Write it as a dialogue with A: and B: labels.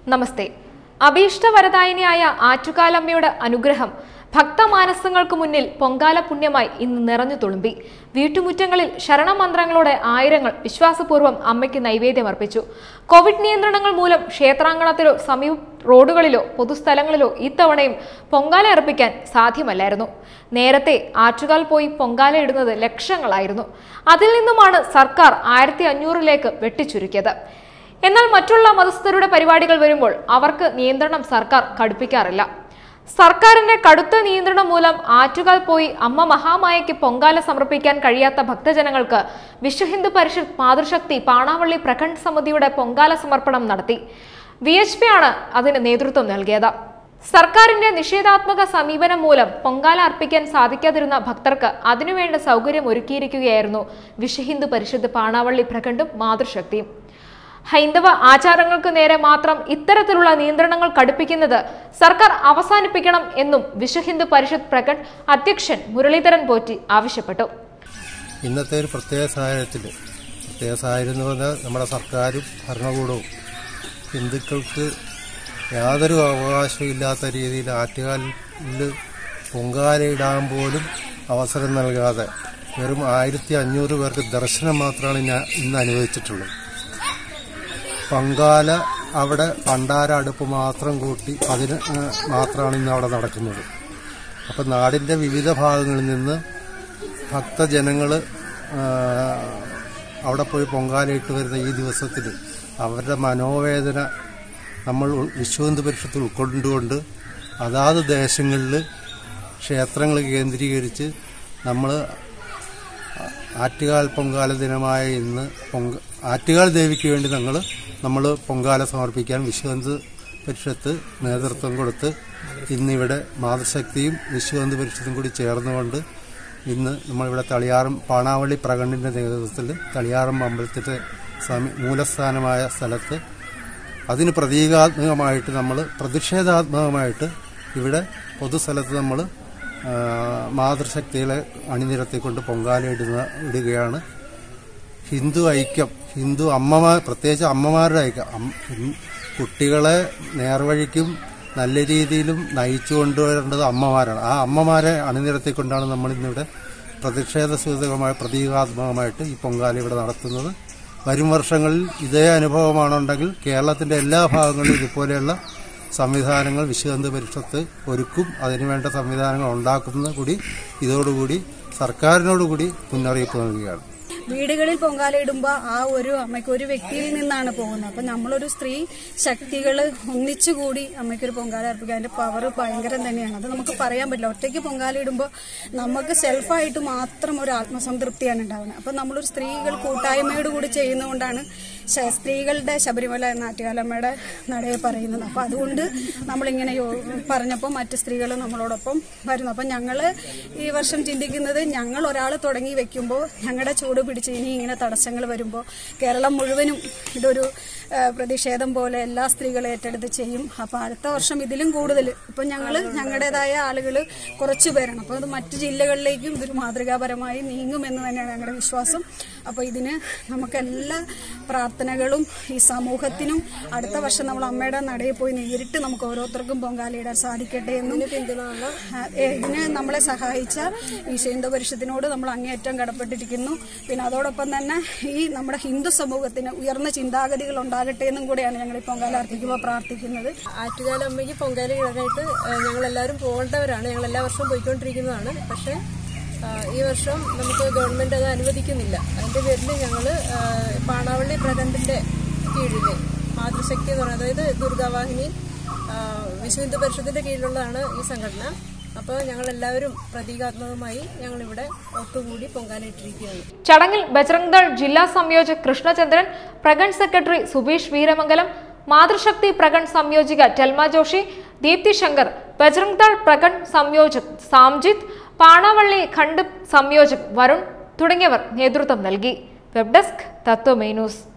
A: നമസ്തേ അഭീഷ്ടവരദായിനിയായ ആറ്റുകാലമ്മയുടെ അനുഗ്രഹം ഭക്തമാനസങ്ങൾക്ക് മുന്നിൽ പൊങ്കാല പുണ്യമായി ഇന്ന് നിറഞ്ഞു തുളുമ്പി വീട്ടുമുറ്റങ്ങളിൽ ശരണമന്ത്രങ്ങളോടെ ആയിരങ്ങൾ വിശ്വാസപൂർവ്വം അമ്മയ്ക്ക് നൈവേദ്യം അർപ്പിച്ചു കോവിഡ് നിയന്ത്രണങ്ങൾ മൂലം ക്ഷേത്രാങ്കണത്തിലോ സമീപ റോഡുകളിലോ പൊതുസ്ഥലങ്ങളിലോ ഇത്തവണയും പൊങ്കാല അർപ്പിക്കാൻ സാധ്യമല്ലായിരുന്നു നേരത്തെ ആറ്റുകാൽ പോയി പൊങ്കാല ഇടുന്നത് ലക്ഷങ്ങളായിരുന്നു അതിൽ നിന്നുമാണ് സർക്കാർ ആയിരത്തി അഞ്ഞൂറിലേക്ക് വെട്ടിച്ചുരുക്കിയത് എന്നാൽ മറ്റുള്ള മതസ്ഥരുടെ പരിപാടികൾ വരുമ്പോൾ അവർക്ക് നിയന്ത്രണം സർക്കാർ കടുപ്പിക്കാറില്ല സർക്കാരിന്റെ കടുത്ത നിയന്ത്രണം മൂലം ആറ്റുകാൽ പോയി അമ്മ മഹാമായയ്ക്ക് പൊങ്കാല സമർപ്പിക്കാൻ കഴിയാത്ത ഭക്തജനങ്ങൾക്ക് വിശ്വ ഹിന്ദു പരിഷത്ത് മാതൃശക്തി പാണാവള്ളി പ്രഖണ്ഡ് സമിതിയുടെ പൊങ്കാല സമർപ്പണം നടത്തി വി എച്ച് പി ആണ് അതിന് നേതൃത്വം നൽകിയത് സർക്കാരിന്റെ നിഷേധാത്മക സമീപനം മൂലം പൊങ്കാല അർപ്പിക്കാൻ സാധിക്കാതിരുന്ന ഭക്തർക്ക് അതിനുവേണ്ട സൗകര്യം ഒരുക്കിയിരിക്കുകയായിരുന്നു വിശ്വ ഹിന്ദു പരിഷത്ത് പാണാവള്ളി പ്രഖണ്ഡും മാതൃശക്തിയും ഹൈന്ദവ ആചാരങ്ങൾക്ക് നേരെ മാത്രം ഇത്തരത്തിലുള്ള നിയന്ത്രണങ്ങൾ കടുപ്പിക്കുന്നത് സർക്കാർ അവസാനിപ്പിക്കണം എന്നും വിശ്വ ഹിന്ദു പരിഷത്ത് പ്രകട് അധ്യക്ഷൻ മുരളീധരൻ പോറ്റി ആവശ്യപ്പെട്ടു
B: ഇന്നത്തെ ഒരു പ്രത്യേക സാഹചര്യത്തിൽ പ്രത്യേക സാഹചര്യം എന്ന് പറഞ്ഞാൽ നമ്മുടെ സർക്കാരും ഭരണകൂടവും ഹിന്ദുക്കൾക്ക് യാതൊരു അവകാശവും ഇല്ലാത്ത രീതിയിൽ ആറ്റുകാലിൽ പൊങ്കാലയിടാൻ പോലും അവസരം നൽകാതെ വെറും ആയിരത്തി അഞ്ഞൂറ് പേർക്ക് ദർശനം മാത്രമാണ് ഞാൻ ഇന്ന് അനുവദിച്ചിട്ടുള്ളത് പൊങ്കാല അവിടെ പണ്ടാര അടുപ്പ് മാത്രം കൂട്ടി അതിന് മാത്രമാണ് ഇന്ന് അവിടെ നടക്കുന്നത് അപ്പം നാടിൻ്റെ വിവിധ ഭാഗങ്ങളിൽ നിന്ന് ഭക്തജനങ്ങൾ അവിടെ പോയി പൊങ്കാലയിട്ട് വരുന്ന ഈ ദിവസത്തിൽ അവരുടെ മനോവേദന നമ്മൾ ഉൾ- വിശ്വഹിന്ദു പരിഷത്ത് ഉൾക്കൊണ്ടുകൊണ്ട് അതാത് ദേശങ്ങളിൽ ക്ഷേത്രങ്ങൾ കേന്ദ്രീകരിച്ച് നമ്മൾ ആറ്റുകാൽ പൊങ്കാല ദിനമായ ഇന്ന് പൊങ്ക ആറ്റുകാൽ ദേവിക്ക് വേണ്ടി ഞങ്ങൾ നമ്മൾ പൊങ്കാല സമർപ്പിക്കാൻ വിശ്വഹിന്ദു പരിഷത്ത് നേതൃത്വം കൊടുത്ത് ഇന്നിവിടെ മാതൃശക്തിയും വിശ്വഹിന്ദു പരിഷത്തും കൂടി ചേർന്നുകൊണ്ട് ഇന്ന് നമ്മളിവിടെ തളിയാറും പാണാവള്ളി പ്രകണ്ടിൻ്റെ നേതൃത്വത്തിൽ തളിയാറും അമ്പലത്തിൻ്റെ സമീ മൂലസ്ഥാനമായ സ്ഥലത്ത് അതിന് പ്രതീകാത്മകമായിട്ട് നമ്മൾ പ്രതിഷേധാത്മകമായിട്ട് ഇവിടെ പൊതുസ്ഥലത്ത് നമ്മൾ മാതൃശക്തികളെ അണിനിരത്തിക്കൊണ്ട് പൊങ്കാല ഇടുന്ന ഇടുകയാണ് ഹിന്ദു ഐക്യം ഹിന്ദു അമ്മമാർ പ്രത്യേകിച്ച് അമ്മമാരുടെ ഐക്യം അം- ഹിൻ- കുട്ടികളെ നേർവഴിക്കും നല്ല രീതിയിലും നയിച്ചു കൊണ്ടുവരേണ്ടത് അമ്മമാരാണ് ആ അമ്മമാരെ അണിനിരത്തിക്കൊണ്ടാണ് നമ്മൾ ഇന്നിവിടെ പ്രതിഷേധ സൂചകമായ പ്രതീകാത്മകമായിട്ട് ഈ പൊങ്കാല ഇവിടെ നടത്തുന്നത് വരും വർഷങ്ങളിൽ ഇതേ അനുഭവമാണുണ്ടെങ്കിൽ കേരളത്തിന്റെ എല്ലാ ഭാഗങ്ങളിലും ഇതുപോലെയുള്ള സംവിധാനങ്ങൾ വിശ്വഹിന്ദു പരിഷത്ത് ഒരുക്കും അതിനുവേണ്ട സംവിധാനങ്ങൾ ഉണ്ടാക്കുന്നത് കൂടി ഇതോടുകൂടി സർക്കാരിനോടുകൂടി മുന്നറിയിപ്പ് നൽകുകയാണ്
C: വീടുകളിൽ പൊങ്കാല ഇടുമ്പോൾ ആ ഒരു അമ്മയ്ക്ക് ഒരു വ്യക്തിയിൽ നിന്നാണ് പോകുന്നത് അപ്പം നമ്മളൊരു സ്ത്രീ ശക്തികൾ ഒന്നിച്ചുകൂടി അമ്മയ്ക്കൊരു പൊങ്കാല അർപ്പിക്കുക അതിന്റെ പവർ ഭയങ്കരം തന്നെയാണ് അത് നമുക്ക് പറയാൻ പറ്റില്ല ഒറ്റയ്ക്ക് പൊങ്കാല ഇടുമ്പോൾ നമുക്ക് സെൽഫായിട്ട് മാത്രം ഒരു ആത്മസംതൃപ്തിയാണ് ഉണ്ടാകുന്നത് അപ്പം നമ്മളൊരു സ്ത്രീകൾ കൂട്ടായ്മയോട് കൂടി ചെയ്യുന്നതുകൊണ്ടാണ് ശ- സ്ത്രീകളുടെ ശബരിമല എന്ന ആറ്റുകാലമ്മയുടെ നടയെ പറയുന്നത് അപ്പം അതുകൊണ്ട് നമ്മളിങ്ങനെ യോ- പറഞ്ഞപ്പോൾ മറ്റ് സ്ത്രീകൾ നമ്മളോടൊപ്പം വരുന്നു അപ്പം ഞങ്ങൾ ഈ വർഷം ചിന്തിക്കുന്നത് ഞങ്ങൾ ഒരാൾ തുടങ്ങി വെക്കുമ്പോൾ ഞങ്ങളുടെ ചൂട് പിടിച്ച് ഇനി ഇങ്ങനെ തടസ്സങ്ങൾ വരുമ്പോൾ കേരളം മുഴുവനും ഇതൊരു ആ, പ്രതിഷേധം പോലെ എല്ലാ സ്ത്രീകളും ഏറ്റെടുത്ത് ചെയ്യും അപ്പോൾ അടുത്ത വർഷം ഇതിലും കൂടുതൽ ഇപ്പം ഞങ്ങൾ ഞങ്ങളുടേതായ ആളുകൾ കുറച്ച് പേരാണ് അപ്പോൾ അത് മറ്റ് ജില്ലകളിലേക്കും ഇതൊരു മാതൃകാപരമായി നീങ്ങുമെന്ന് തന്നെയാണ് ഞങ്ങളുടെ വിശ്വാസം അപ്പോൾ ഇതിന് നമുക്കെല്ലാ പ്രാർത്ഥനകളും ഈ സമൂഹത്തിനും അടുത്ത വർഷം നമ്മൾ അമ്മയുടെ നടയിൽ പോയി നേരിട്ട് നമുക്ക് ഓരോരുത്തർക്കും പൊങ്കാലയിടാൻ സാധിക്കട്ടെ എന്നും പിന്തുണയുള്ള ഇതിന് നമ്മളെ സഹായിച്ച ഈ ഹിന്ദു പരിഷത്തിനോട് നമ്മൾ അങ്ങേയറ്റം കടപ്പെട്ടിരിക്കുന്നു പിന്നെ അതോടൊപ്പം തന്നെ ഈ നമ്മുടെ ഹിന്ദു സമൂഹത്തിന് ഉയർന്ന ചിന്താഗതികൾ ഉണ്ടാകട്ടെ എന്നും കൂടെയാണ് ഞങ്ങൾ ഈ പൊങ്കാല അർപ്പിക്കുമ്പോൾ പ്രാർത്ഥിക്കുന്നത്
D: ആറ്റുകാല അമ്മയ്ക്ക് പൊങ്കാല ഇടാനായിട്ട് ഞങ്ങൾ എല്ലാവരും പോകേണ്ടവരാണ് ഞങ്ങൾ എല്ലാ വർഷവും പോയിക്കൊണ്ടിരിക്കുന്നതാണ് പക്ഷേ ആ, ഈ വർഷം നമുക്ക് ഗവൺമെന്റ് അത് അനുവദിക്കുന്നില്ല അതിന്റെ പേരിൽ ഞങ്ങൾ പാണാവള്ളി പ്രകണ്ടിന്റെ കീഴിൽ മാതൃശക്തി എന്ന് പറയുന്നത് അതായത് ദുർഗാവാഹിനി ആ, വിശ്വ ഹിന്ദു പരിഷത്തിന്റെ കീഴിലുള്ളതാണ് ഈ സംഘടന അപ്പോൾ ഞങ്ങൾ എല്ലാവരും പ്രതീകാത്മകമായി ഞങ്ങളിവിടെ ഒത്തുകൂടി പൊങ്കാല ഇട്ടിരിക്കുകയാണ്
A: ചടങ്ങിൽ ബജറംഗ് ദൾ ജില്ലാ സംയോജക് കൃഷ്ണചന്ദ്രൻ പ്രകണ്ട് സെക്രട്ടറി സുബീഷ് വീരമംഗലം മാതൃശക്തി പ്രകണ്ട് സംയോജിക ടെൽമ ജോഷി ദീപ്തി ശങ്കർ ബജറംഗ് ദൾ പ്രകണ്ട് സംയോജക് സാംജിത്ത് പാണാവള്ളി ഖണ്ഡ് സംയോജക് വരുൺ തുടങ്ങിയവർ നേതൃത്വം നൽകി വെബ് ഡെസ്ക് തത്വമേ ന്യൂസ്